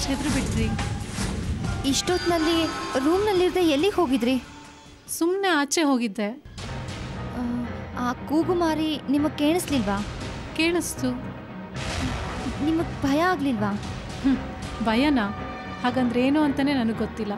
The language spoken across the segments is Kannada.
ಹೆದ್ರು ಬಿಟ್ರಿ ಇಷ್ಟೊತ್ತಿನಲ್ಲಿ ರೂಮ್ನಲ್ಲಿರದೆ ಎಲ್ಲಿಗೆ ಹೋಗಿದ್ರಿ ಸುಮ್ಮನೆ ಆಚೆ ಹೋಗಿದ್ದೆ ಆ, ಆ ಕೂಗುಮಾರಿ ನಿಮಗೆ ಕೇಳಿಸ್ಲಿಲ್ವಾ ಕೇಳಿಸ್ತು ನಿಮಗೆ ಭಯ ಆಗ್ಲಿಲ್ವಾ ಹ್ಮ್, ಭಯನಾ ಹಾಗಂದ್ರೆ ಏನು ಅಂತಾನೆ ನನಗೆ ಗೊತ್ತಿಲ್ಲ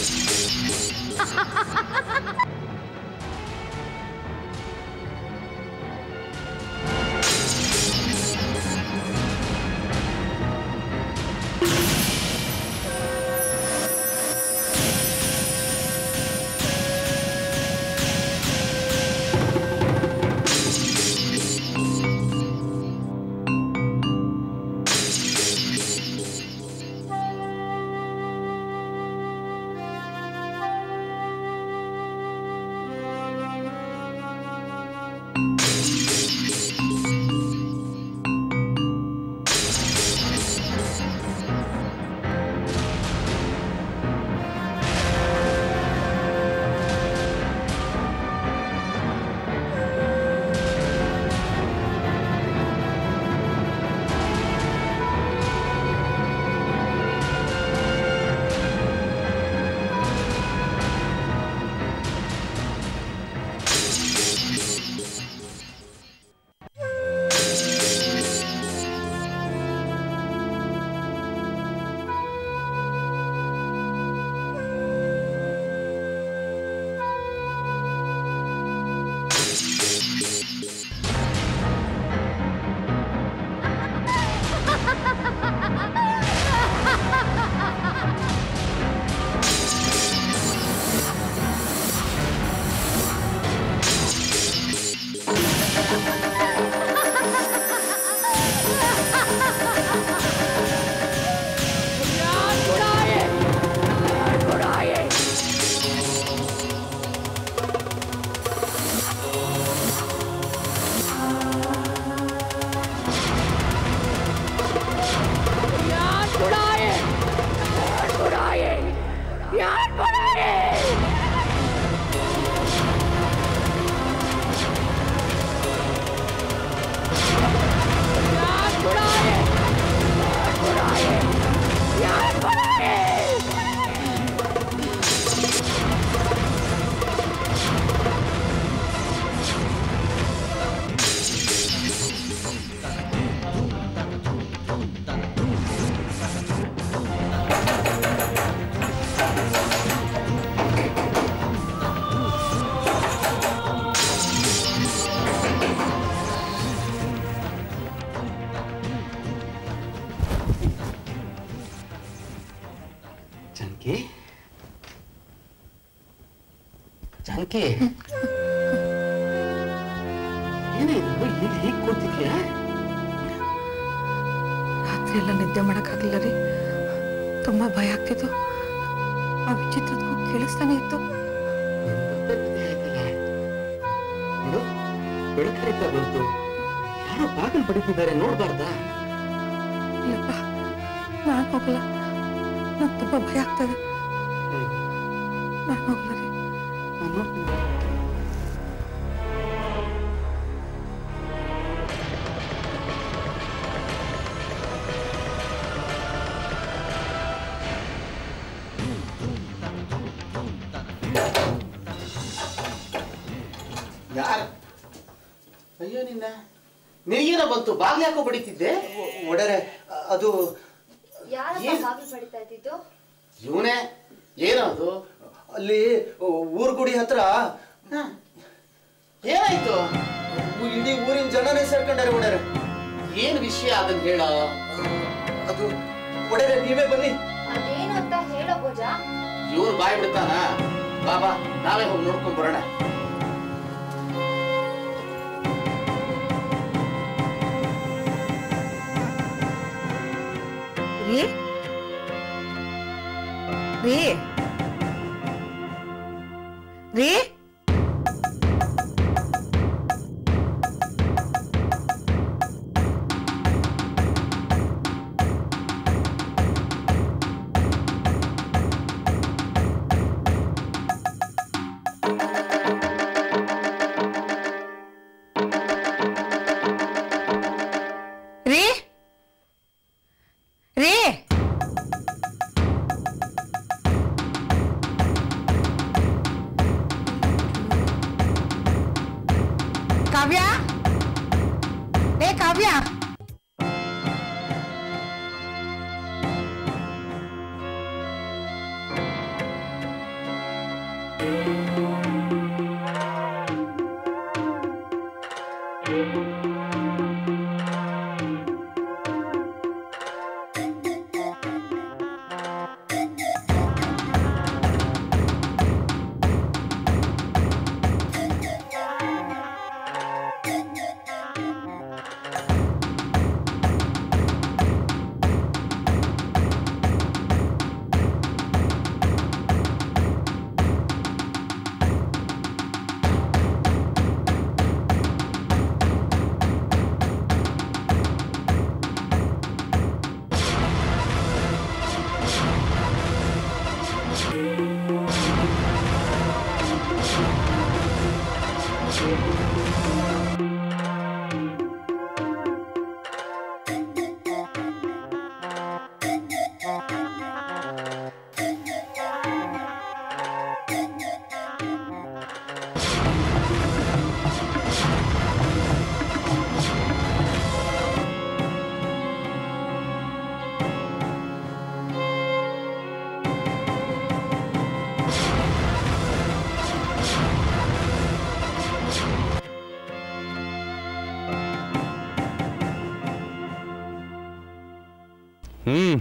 ಜಾನಕಿ ಜಾನಕಿ ಏನಾಯ್ತು ಈಗ ಹೀಗೆ ಕೂತಿದ್ಯಾ ರಾತ್ರಿ ಎಲ್ಲ ನಿದ್ದೆ ಮಾಡೋಕ್ಕಾಗಲಿಲ್ಲ ರೀ ತುಂಬ ಭಯ ಆಗ್ತಿತ್ತು ಆ ವಿಚಿತ್ರದ ಕೂಗು ಕೇಳಿಸ್ತಾನೆ ಇತ್ತು ನೋಡು ಬೆಳಕರಿತಾ ಬಂತು ಯಾರೋ ಬಾಗಿಲು ಬಡಿತಿದ್ದಾರೆ ನೋಡ್ಬಾರ್ದಾ ಇಲ್ಲಪ್ಪ ನಾನು ಹೋಗಲ್ಲ ನಂಗೆ ತುಂಬ ಭಯ ಆಗ್ತದೆ ನಾನು ಹೋಗಲ್ಲ ರೀ ನಾನು ನೋಡ್ತೀನಿ ಯಾರು ಅಯ್ಯೋ ನಿನ್ನ ನಿನಗೇನೋ ಬಂತು ಬಾಗ್ಲು ಯಾಕೋ ಬಡಿತಿದ್ದೆ ಒಡೆರೆ ಅದು ಯಾರಪ್ಪ ಏನ್? ಬಾಗಿಲು ಬಡಿತಾ ಇದ್ದಿದ್ದು ಇವನೇ ಏನೋ ಅದು ಅಲ್ಲಿ ಊರ್ಗುಡಿ ಹತ್ರ ಹ. ಏನಾಯ್ತು ಊ- ಇಡೀ ಊರಿನ ಜನನೇ ಸೇರ್ಕೊಂಡಾರೆ ಒಡೆರೆ ಏನ್ ವಿಷಯ ಅದನ್ನ ಹೇಳ ಅದು ಒಡೆರೆ ನೀವೇ ಬನ್ನಿ ಅದೇನು ಅಂತ ಹೇಳೋ ಭೋಜ ಇವ್ರು ಬಾಯ್ ಬಿಡ್ತಾನ ಬಾಬಾ ನಾವೇ ಹೋಗಿ ನೋಡ್ಕೊಂಡ್ ಬರೋಣ ರೀ ರೀ ರೀ ರೀ ರೀ ಕಾವ್ಯ ಏ ಕಾವ್ಯ ಹ್ಮ್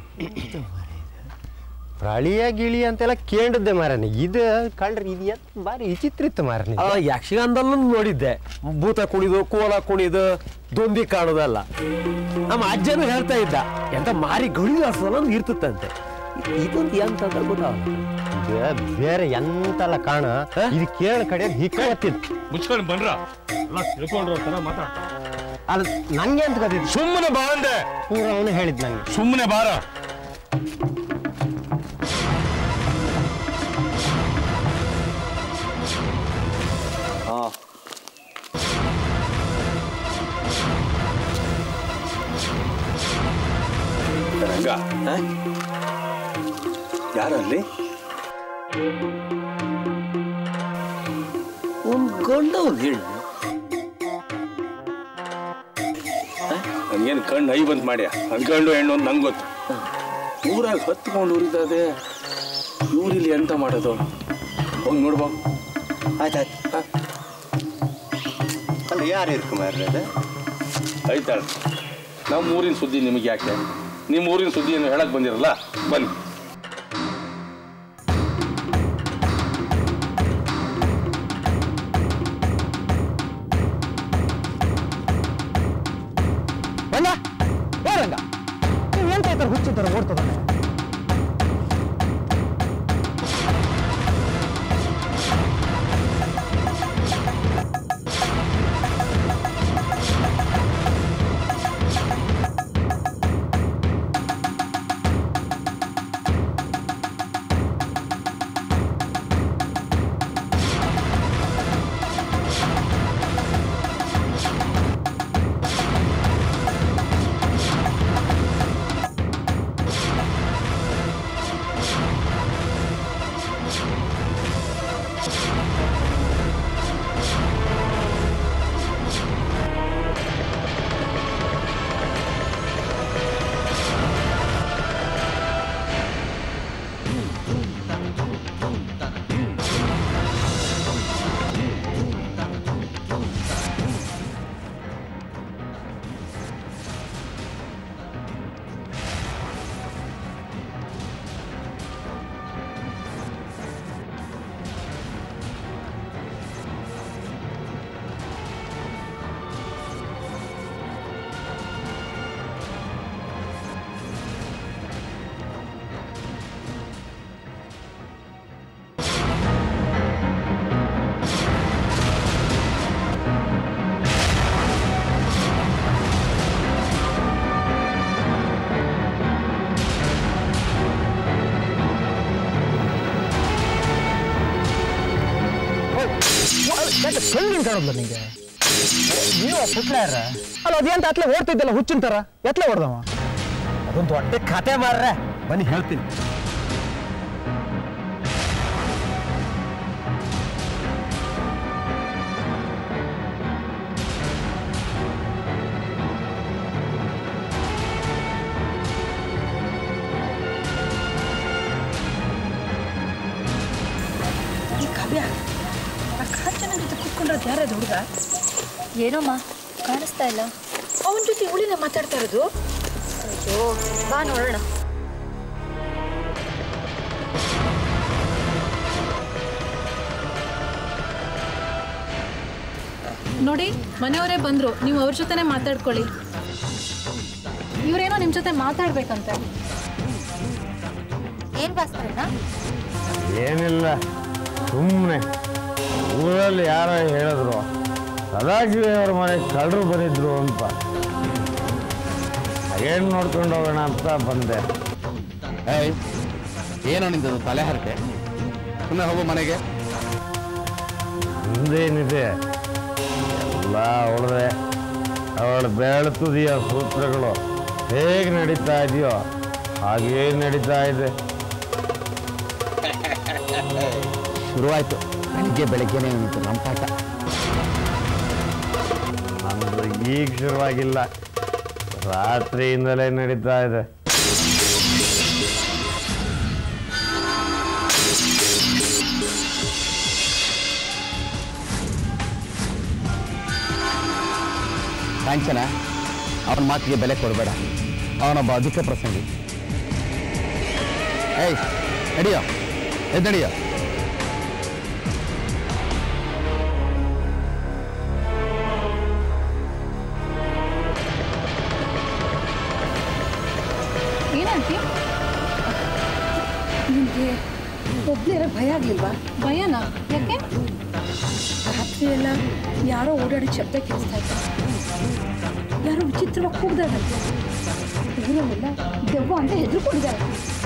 ಪ್ರಳಿಯ ಗಿಳಿ ಅಂತೆಲ್ಲ ಕೇಳಿದ್ದೆ ಮಾರನಿ ಇದು ಕಂಡ್ರೆ ಇದು ಎತ್ ಬಾರಿ ವಿಚಿತ್ರ ಇತ್ತು ಮಾರನಿ ಆ, ಯಕ್ಷಗಾನದಲ್ಲೂ ನೋಡಿದ್ದೆ ಭೂತ ಕುಣಿದು ಕೋಲ ಕುಣಿದು ದೊಂಬಿ ಕಾಣೋದಲ್ಲ ನಮ್ಮ ಅಜ್ಜನು ಹೇಳ್ತಾ ಇದ್ದ ಎಂತ ಮಾರಿ ಗಣಿದಾಡ್ಸೋಲ್ಲ ಒಂದು ಇರ್ತದಂತೆ ಇದೊಂದು ಎಂತದ ಗೊತ್ತಾಗಲ್ಲ ಇದು ಬೇರೆ ಎಂತೆಲ್ಲ ಕಾಣ ಇದು ಕೇಳ ಕಡೆ ಹಿಕ್ಕತ್ತಿತ್ತು ಮುಚ್ಕೊಂಡು ಬಂದ್ರ ಎಲ್ಲ ತಿಳ್ಕೊಂಡ್ರು ತರ ಮಾತಾಡ್ತಾರೆ ಅಲ್ಲ ನಂಗೆ ಅಂತ ಗೊತ್ತಿತ್ತು ಸುಮ್ಮನೆ ಬಾ ಅಂದೆ ಪೂರ ಅವನು ಹೇಳಿದ್ ನಂಗೆ ಸುಮ್ಮನೆ ಬಾರ ರಂಗ ಯಾರಲ್ಲಿ ಒಂದು ಗಂಡ ಒಂದು ಹೆಣ್ಣು ನನಗೇನು ಕಣ್ಣು ಐ ಬಂದ್ ಮಾಡ್ಯ ಅನ್ಕೊಂಡು ಹೆಣ್ಣು ಅಂತ ನಂಗೆ ಗೊತ್ತು ಊರಾಗ ಹತ್ಕೊಂಡು ಉರಿತದೆ ಇವ್ರಿಲ್ಲಿ ಎಂತ ಮಾಡೋದು ಹೋಗಿ ನೋಡ್ಬಾ ಆಯ್ತಾಯ್ತು ಅಲ್ಲ ಯಾರು ಇರ್ಕು ಮಾರ್ರೆ ಅದು ಆಯ್ತಾಳ ನಮ್ಮ ಊರಿನ ಸುದ್ದಿ ನಿಮಗೆ ಯಾಕೆ ನಿಮ್ಮ ಊರಿನ ಸುದ್ದಿಯನ್ನು ಹೇಳಕ್ ಬಂದಿರಲ್ಲ ಬನ್ನಿ ರಂಗ ಏ ರಂಗ ನೀವು ಎಂತ ಈ ಥರ ಹುಚ್ಚಿದ್ದಾರೆ ಓಡ್ತದಾನೆ ಕಣ್ಣಿನ ಕಾಣೋದ್ಲ ನಿಂಗೆ ನೀವು ಪುಟ್ಲಾರ ಅಲ್ಲ ಅದೇಂತ ಅತ್ಲೆ ಓಡ್ತಿದ್ದಲ್ಲ ಹುಚ್ಚಿನ ಥರ ಎತ್ಲೆ ಹೊಡೆದವ ಅದೊಂದು ದೊಡ್ಡ ಕತೆ ಮಾರ್ರೆ ಬನ್ನಿ ಹೇಳ್ತೀನಿ ದಿವ್ಯಾ ಆ ಕಾಂಚನ ಜೊತೆ ಕೂತ್ಕೊಂಡ್ರದ್ದು ಯಾರದು ಹುಡುಗ ಏನೋಮ್ಮ ಕಾಣಿಸ್ತಾ ಇಲ್ಲ ಅವನ ಜೊತೆ ಇವಳಿನ ಮಾತಾಡ್ತಾ ಇರೋದು ಅಯ್ಯೋ ಬಾ ನೋಡೋಣ ನೋಡಿ ಮನೆಯವರೇ ಬಂದರು ನೀವು ಅವ್ರ ಜೊತೆನೇ ಮಾತಾಡ್ಕೊಳ್ಳಿ ಇವರೇನೋ ನಿಮ್ಮ ಜೊತೆ ಮಾತಾಡ್ಬೇಕಂತೆ ಏನ್ ಭಾಸ್ಕರಣ್ಣ ಏನಿಲ್ಲ ಸುಮ್ಮನೆ ಊರಲ್ಲಿ ಯಾರೋ ಹೇಳಿದ್ರು ಸದಾಶಿವ ಅವ್ರ ಮನೆಗೆ ಕಳ್ಳರು ಬಂದಿದ್ರು ಅಂತ ಏನು ನೋಡ್ಕೊಂಡು ಹೋಗೋಣ ಅಂತ ಬಂದೆ ಏಯ್ ಏನೋ ನಿಂತದು ತಲೆ ಹರಟೆ ಸುಮ್ಮನೆ ಹೋಗು ಮನೆಗೆ ಮುಂದೇನಿದೆ ಎಲ್ಲ ಅವಳದೆ ಅವಳು ಬೆಳತುದಿಯ ಸೂತ್ರಗಳು ಹೇಗೆ ನಡೀತಾ ಇದೆಯೋ ಹಾಗೇ ನಡೀತಾ ಇದೆ ಶುರುವಾಯ್ತು ಬೆಳಿಗ್ಗೆ ಬೆಳಗ್ಗೆನೇ ನಿಂತು ನಮ್ಮ ಪಾಠ ನಮ್ದು ಈಗ ಶುರುವಾಗಿಲ್ಲ ರಾತ್ರಿಯಿಂದಲೇ ನಡೀತಾ ಇದೆ ಕಾಂಚನ ಅವನ ಮಾತಿಗೆ ಬೆಲೆ ಕೊಡಬೇಡ ಅವನೊಬ್ಬ ಅಧಿಕ ಪ್ರಸಂಗಿ ಏಯ್ ನಡಿಯೋ ಎದ್ದು ನಡಿಯೋ ಏನಂತಿ ನಿಮಗೆ ಒಬ್ಬನೇ ಭಯ ಆಗಲಿಲ್ವಾ ಭಯನಾ ಯಾಕೆ ರಾತ್ರಿ ಎಲ್ಲ ಯಾರೋ ಓಡಾಡಿ ಶಬ್ದ ಕೇಳಿಸ್ತಾ ಇತ್ತು ಯಾರೋ ವಿಚಿತ್ರವಾಗಿ ಕೂಗ್ದಾರಂತೆ ಊರಲ್ಲೆಲ್ಲ ದೆವ್ವ ಅಂತ ಹೆದರ್ಕೊಂಡಿದ್ದಾರೆ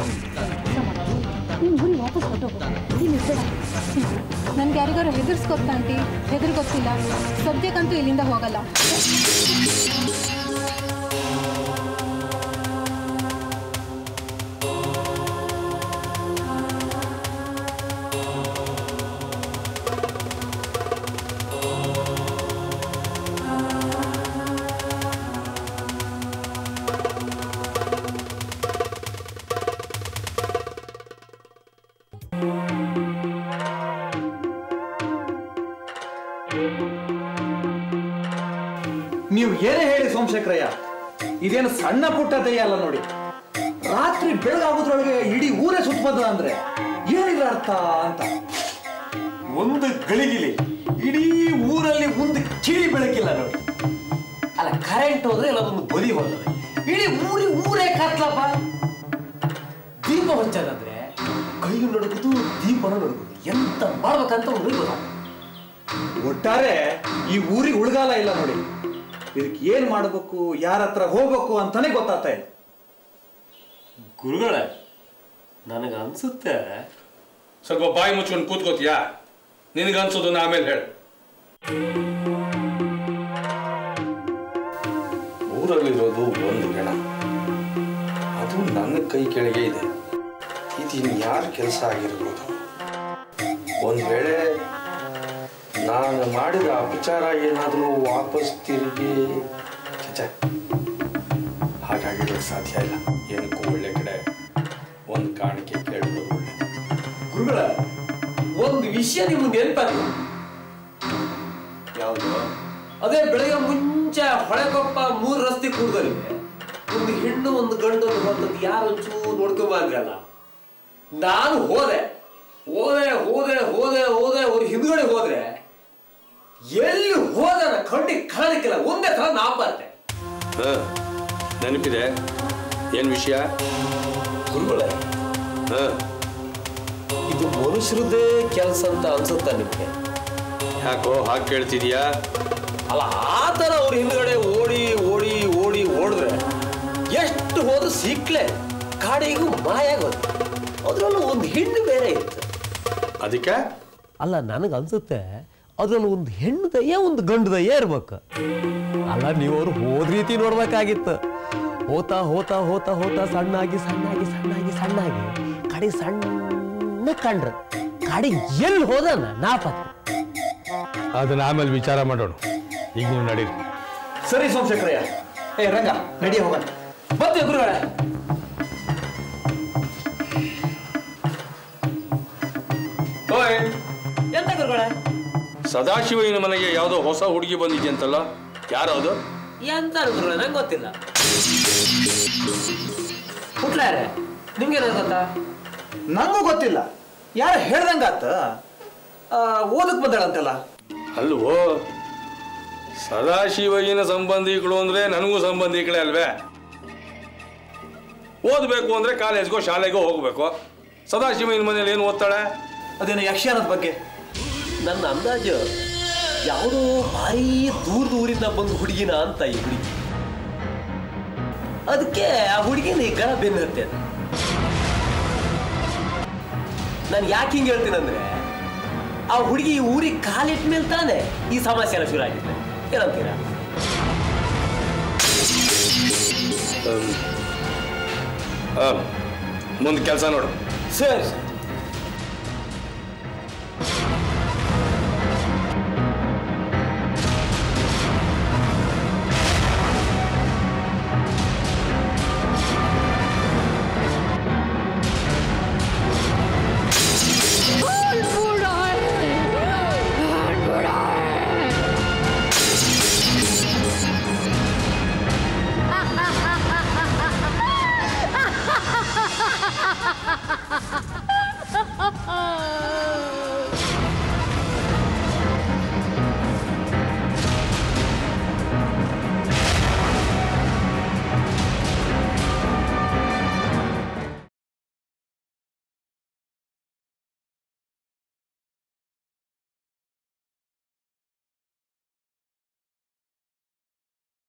ನೀನು ಊರಿಗೆ ವಾಪಸ್ ಹೊರಟೋಗು ನೀನು ಇರ್ಬೇಡ ನನ್ಗೆ ಯಾರಿಗಾರು ಹೆದರ್ಸ್ಕೊತ್ತ ಆಂಟಿ ಹೆದರ್ ಗೊತ್ತಿಲ್ಲ ಸದ್ಯಕ್ಕಂತೂ ಇಲ್ಲಿಂದ ಹೋಗಲ್ಲ ನೀವು ಏನೇ ಹೇಳಿ ಸೋಮಶೇಖರಯ್ಯ ಇದೇನು ಸಣ್ಣ ಪುಟ್ಟ ದಯ್ಯ ಅಲ್ಲ ನೋಡಿ ರಾತ್ರಿ ಬೆಳಗಾಗೋದ್ರೊಳಗೆ ಇಡೀ ಊರೇ ಸುತ್ತಬಂದ ಅಂದ್ರೆ ಏನಿದ್ರ ಅರ್ಥ ಅಂತ ಒಂದು ಗಳಿಗಿಲಿ ಇಡೀ ಊರಲ್ಲಿ ಒಂದು ಕಿಡಿ ಬೆಳಕಿಲ್ಲ ನೋಡಿ ಅಲ್ಲ ಕರೆಂಟ್ ಹೋದ್ರೆ ಎಲ್ಲದೊಂದು ಬದಿ ಹೋದ್ರೆ ಇಡೀ ಊರಿ ಊರೇ ಕತ್ಲಪ್ಪ ದೀಪ ಹಚ್ಚದಂದ್ರೆ ಕೈ ನಡುಗುದು ದೀಪನ ನಡುಗುದು ಎಂತ ಮಾಡ್ಬೇಕಂತ ಒಂದು ಗೊತ್ತಾಗ ಒಟ್ಟಾರೆ ಈ ಊರಿಗೆ ಉಳ್ಗಾಲ ಇಲ್ಲ ನೋಡಿ ಇದಕ್ಕೆ ಏನ್ ಮಾಡಬೇಕು ಯಾರ ಹತ್ರ ಹೋಗ್ಬೇಕು ಅಂತಾನೆ ಗೊತ್ತಾಗ್ತಾ ಇಲ್ಲ ಗುರುಗಳೇ ನನಗೆ ಅನ್ಸುತ್ತೆ ಸ್ವಲ್ಪ ಬಾಯಿ ಮುಚ್ಕೊಂಡು ಕೂತ್ಕೋತೀಯಾ ನಿನಗನ್ಸೋದನ್ನ ಆಮೇಲೆ ಹೇಳು ಊರಲ್ಲಿರೋದು ಒಂದು ಹೆಣ ಅದು ನನ್ನ ಕೈ ಕೆಳಗೆ ಇದೆ ಇದು ಇನ್ಯಾರ ಕೆಲಸ ಆಗಿರ್ಬೋದು ಒಂದು ವೇಳೆ ನಾನು ಮಾಡಿದ ಅಪಚಾರ ಏನಾದರೂ ವಾಪಸ್ ತಿರುಗಿ ಛೆ, ಹಾಗಾಗಿರೋಕ್ಕೆ ಸಾಧ್ಯ ಇಲ್ಲ ಏನಕ್ಕೂ ಒಳ್ಳೆ ಕಡೆ ಒಂದು ಕಾಣಿಕೆ ಕೇಳೋದು ಒಳ್ಳೆಯದು ಗುರುಗಳ ಒಂದು ವಿಷಯ ನಿಮ್ಗೆ ನೆನಪಾಗಿ ಯಾವುದು ಅದೇ ಬೆಳಗ್ಗೆ ಮುಂಚೆ ಹೊಳೆಕೊಪ್ಪ ಮೂರು ರಸ್ತೆ ಕೂಡದಲ್ಲಿ ಒಂದು ಹೆಣ್ಣು ಒಂದು ಗಂಡು ಹೊತ್ತದ್ದು ಯಾರು ಒಂಚೂರು ನೋಡ್ಕೊಂಬಂದ್ರಲ್ಲ ನಾನು ಹೋದೆ ಹೋದೆ ಹೋದೆ ಹೋದೆ ಹೋದೆ ಅವ್ರ ಹಿಂದ್ಗಡೆ ಹೋದ್ರೆ ಎಲ್ಲಿ ಹೋದ ಕಣ್ಣಿಗೆ ಕಾಣಕ್ಕಿಲ್ಲ ಒಂದೇ ತರ ನಾಪತ್ತೆ ಹ, ನೆನಪಿದೆ ಏನು ವಿಷಯ ಗುರುಗಳೇ ಹ, ಇದು ಮನುಷ್ಯರದ್ದೇ ಕೆಲಸ ಅಂತ ಅನ್ಸುತ್ತ ನಿಮ್ಗೆ ಯಾಕೋ ಹಾಗೆ ಕೇಳ್ತಿದ್ಯಾ ಅಲ್ಲ ಆ ಥರ ಅವ್ರ ಹಿಂದ್ಗಡೆ ಓಡಿ ಓಡಿ ಓಡಿ ಓಡಿದ್ರೆ ಎಷ್ಟು ಹೋದ್ರು ಸಿಕ್ಲೆ ಕಾಡಿಗೂ ಮಾಯಾಗೋದು ಅದ್ರಲ್ಲೂ ಒಂದು ಹೆಣ್ಣು ಬೇರೆ ಇತ್ತು ಅದಕ್ಕೆ ಅಲ್ಲ ನನಗೆ ಅನ್ಸುತ್ತೆ ಅದ್ರಲ್ಲಿ ಒಂದು ಹೆಣ್ಣು ದಯ್ಯ ಒಂದು ಗಂಡು ದಯ್ಯ ಇರ್ಬೇಕು ಅಲ್ಲ ನೀವು ಅವ್ರು ಹೋದ ರೀತಿ ನೋಡ್ಬೇಕಾಗಿತ್ತು ಹೋತಾ ಹೋತಾ ಹೋತಾ ಹೋತಾ ಸಣ್ಣಾಗಿ ಸಣ್ಣಾಗಿ ಸಣ್ಣಾಗಿ ಸಣ್ಣಾಗಿ ಕಡೆ ಸಣ್ಣ ಕಂಡ್ರು ಕಡೆಗೆ ಎಲ್ಲಿ ಹೋದನ ನಾಪತ್ತೆ ಅದನ್ನ ಆಮೇಲೆ ವಿಚಾರ ಮಾಡೋಣ ಈಗ ನೀವು ನಡೀರಿ ಸರಿ ಸೋಮಶೇಖರಯ್ಯ ಏ ರಂಗ ನಡಿ ಹೋಗೋಣ ಮತ್ತೆ ಗುರುಗಳೇ ಓಯ್ ಎಂತ ಸದಾಶಿವಯ್ಯನ ಮನೆಗೆ ಯಾವುದೋ ಹೊಸ ಹುಡುಗಿ ಬಂದಿದೆಯಂತಲ್ಲ ಯಾರದು ಎಂತ ಗುರು ನಂಗೆ ಗೊತ್ತಿಲ್ಲ ಹುಟ್ಲಾರೆ ನಿಮ್ಗೆ ಗೊತ್ತಾ ನಂಗೂ ಗೊತ್ತಿಲ್ಲ ಯಾರು ಹೇಳ್ದಂಗಾತ ಓದಕ್ ಬಂದಾಳಂತಲ್ಲ ಅಲ್ವೋ ಸದಾಶಿವಯ್ಯನ ಸಂಬಂಧಿಗಳು ಅಂದ್ರೆ ನನಗೂ ಸಂಬಂಧಿಗಳೇ ಅಲ್ವೇ ಓದಬೇಕು ಅಂದ್ರೆ ಕಾಲೇಜ್ಗೋ ಶಾಲೆಗೋ ಹೋಗ್ಬೇಕು ಸದಾಶಿವಯ್ಯನ ಮನೇಲಿ ಏನು ಓದ್ತಾಳೆ ಅದೇನು ಯಕ್ಷಗಾನದ ಬಗ್ಗೆ ನನ್ನ ಅಂದಾಜು ಯಾವುದೋ ಭಾರಿ ದೂರದ ಊರಿಂದ ಬಂದು ಹುಡುಗಿನ ಅಂತ ಈ ಹುಡುಗಿ ಅದಕ್ಕೆ ಆ ಹುಡುಗಿನ ಈ ಗಳ ಬೆನ್ನು ಹತ್ತೆ ನಾನು ಯಾಕೆ ಹಿಂಗೆ ಹೇಳ್ತೀನಂದ್ರೆ ಆ ಹುಡುಗಿ ಈ ಊರಿಗೆ ಕಾಲಿಟ್ಟ ಮೇಲೆ ತಾನೆ ಈ ಸಮಸ್ಯೆ ಎಲ್ಲ ಶುರು ಆಗಿದೆ ಏನಂತೀರಾ ಮುಂದೆ ಕೆಲಸ ನೋಡು ಸರಿ